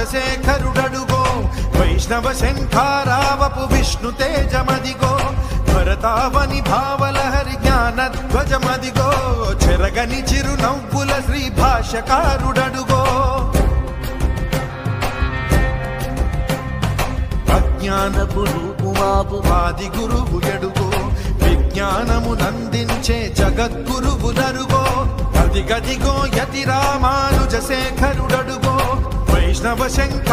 శేఖరుడడుగో వైష్ణవ శంఖారావపు విష్ణు తేజమదిగో భరతావని భావలహరి జ్ఞాన ధ్వజమదిగో చెరగని చిరు నవ్వుల శ్రీ భాషకారుడడుగో అజ్ఞానపు రూపుమాపు వాది గురువు ఎడుగో విజ్ఞానము నందించే జగద్గురువులరుగో గది గదిగో యతి రామానుజ శేఖరుడడుగో వైష్ణవ శంఖ